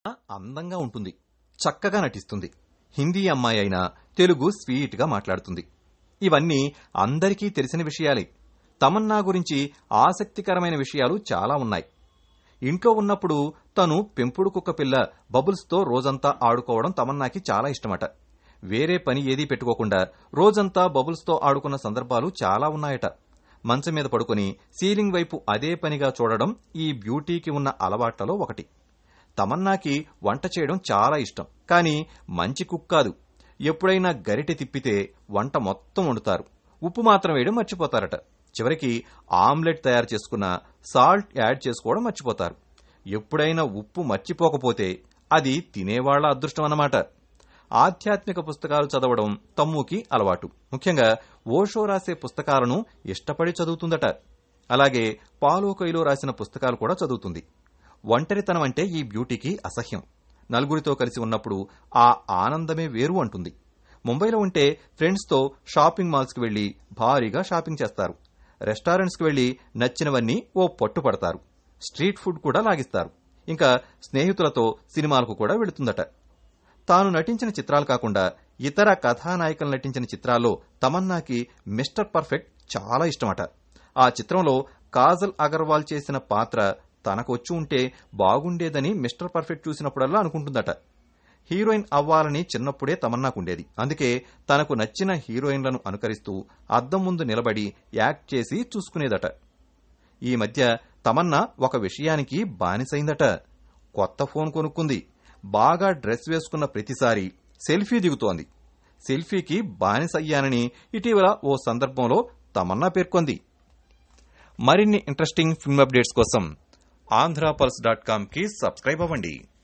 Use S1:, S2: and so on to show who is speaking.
S1: అందంగా ఉంటుంది చక్కగా నటిస్తుంది హిందీ అమ్మాయి అయినా తెలుగు స్వీట్గా మాట్లాడుతుంది ఇవన్నీ అందరికీ తెలిసిన విషయాలే తమన్నా గురించి ఆసక్తికరమైన విషయాలు చాలా ఉన్నాయి ఇంట్లో ఉన్నప్పుడు తను పెంపుడు కుక్క పిల్ల బబుల్స్తో రోజంతా ఆడుకోవడం తమన్నాకి చాలా ఇష్టమట వేరే పని ఏదీ పెట్టుకోకుండా రోజంతా బబుల్స్తో ఆడుకున్న సందర్భాలు చాలా ఉన్నాయట మంచం మీద పడుకుని సీలింగ్ వైపు అదే పనిగా చూడడం ఈ బ్యూటీకి ఉన్న అలవాట్లలో ఒకటి తమన్నాకి వంట చేయడం చాలా ఇష్టం కానీ మంచి కుక్ కాదు ఎప్పుడైనా గరిటె తిప్పితే వంట మొత్తం వండుతారు ఉప్పు మాత్రం వేయడం మర్చిపోతారట చివరికి ఆమ్లెట్ తయారు చేసుకున్న సాల్ట్ యాడ్ చేసుకోవడం మర్చిపోతారు ఎప్పుడైనా ఉప్పు మర్చిపోకపోతే అది తినేవాళ్ల అదృష్టం అన్నమాట ఆధ్యాత్మిక పుస్తకాలు చదవడం తమ్ముకి అలవాటు ముఖ్యంగా ఓషో రాసే పుస్తకాలను ఇష్టపడి చదువుతుందట అలాగే పాలోకైలో రాసిన పుస్తకాలు కూడా చదువుతుంది ఒంటరితనం అంటే ఈ బ్యూటీకి అసహ్యం నలుగురితో కలిసి ఉన్నప్పుడు ఆ ఆనందమే వేరు అంటుంది ముంబైలో ఉంటే ఫ్రెండ్స్తో షాపింగ్ మాల్స్కి వెళ్లి భారీగా షాపింగ్ చేస్తారు రెస్టారెంట్స్కి వెళ్లి నచ్చినవన్నీ ఓ పట్టు పడతారు స్ట్రీట్ ఫుడ్ కూడా లాగిస్తారు ఇంకా స్నేహితులతో సినిమాలకు కూడా వెళుతుందట తాను నటించిన చిత్రాలు కాకుండా ఇతర కథానాయకులు నటించిన చిత్రాల్లో తమన్నాకి మిస్టర్ పర్ఫెక్ట్ చాలా ఇష్టమట ఆ చిత్రంలో కాజల్ అగర్వాల్ చేసిన పాత్ర తనకు వచ్చి ఉంటే బాగుండేదని మిస్టర్ పర్ఫెక్ట్ చూసినప్పుడల్లా అనుకుంటుందట హీరోయిన్ అవ్వాలని చిన్నప్పుడే తమన్నాకుండేది అందుకే తనకు నచ్చిన హీరోయిన్లను అనుకరిస్తూ అద్దం ముందు నిలబడి యాక్ట్ చేసి చూసుకునేదట ఈ మధ్య తమన్నా ఒక విషయానికి బానిసైందట కొత్త ఫోన్ కొనుక్కుంది బాగా డ్రెస్ వేసుకున్న ప్రతిసారి సెల్ఫీ దిగుతోంది సెల్ఫీకి బానిసయ్యానని ఇటీవల ఓ సందర్భంలో తమన్నా పేర్కొంది మరిన్ని ఇంట్రెస్టింగ్ ఫిల్మ్ అప్డేట్స్ కోసం ఆంధ్రాపల్స్ డాట్ కామ్కి సబ్స్క్రైబ్ అవ్వండి